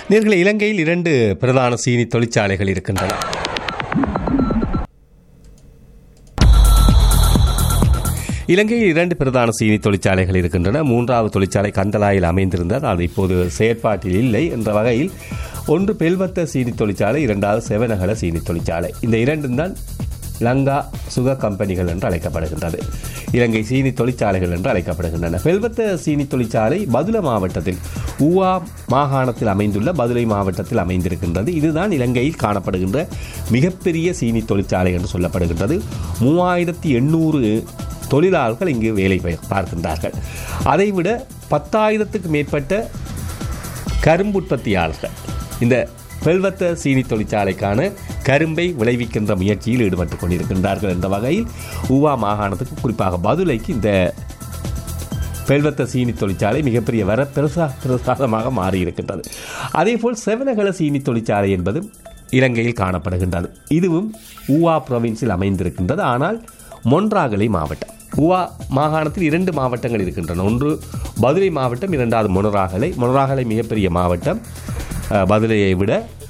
நேர்களை இலங்கையில் இரண்டு பிரதான சீனி தொழிற்சாலைகள் இருக்கின்றன இலங்கையில் இரண்டு பிரதான சீனி தொழிற்சாலைகள் இருக்கின்றன மூன்றாவது தொழிற்சாலை கந்தலாயில் அமைந்திருந்தது அது இப்போது செயற்பாட்டில் இல்லை என்ற வகையில் ஒன்று பெல்வத்த சீனி தொழிற்சாலை இரண்டாவது செவனகல சீனி தொழிற்சாலை இந்த இரண்டும் தான் லங்கா சுக கம்பெனிகள் என்று அழைக்கப்படுகின்றது இலங்கை சீனி தொழிற்சாலைகள் என்று அழைக்கப்படுகின்றன பெல்வத்த சீனி தொழிற்சாலை பதுளை மாவட்டத்தில் ஊவா மாகாணத்தில் அமைந்துள்ள பதுளை மாவட்டத்தில் அமைந்திருக்கின்றது இதுதான் இலங்கையில் காணப்படுகின்ற மிகப்பெரிய சீனி தொழிற்சாலை என்று சொல்லப்படுகின்றது மூவாயிரத்தி எண்ணூறு தொழிலாளர்கள் இங்கு வேலை பா- பார்க்கின்றார்கள் அதைவிட பத்தாயிரத்துக்கு மேற்பட்ட கரும்பு உற்பத்தியாளர்கள் இந்த பெல்வத்த சீனி தொழிற்சாலைக்கான கரும்பை விளைவிக்கின்ற முயற்சியில் ஈடுபட்டுக் கொண்டிருக்கின்றார்கள் என்ற வகையில் ஊவா மாகாணத்துக்கு குறிப்பாக பதுளைக்கு இந்த பெல்வத்த சீனி தொழிற்சாலை மிகப்பெரிய வர பிரசா பிரசாதமாக மாறியிருக்கின்றது அதேபோல் செவனகல சீனி தொழிற்சாலை என்பது இலங்கையில் காணப்படுகின்றது இதுவும் ஊவா ப்ரொவின்ஸில் அமைந்திருக்கின்றது ஆனால் மொன்றாகலை மாவட்டம் ஊவா மாகாணத்தில் இரண்டு மாவட்டங்கள் இருக்கின்றன ஒன்று பதுளை மாவட்டம் இரண்டாவது மொனராகலை மொனராகலை மிகப்பெரிய மாவட்டம் அஹ், பதுளையை விட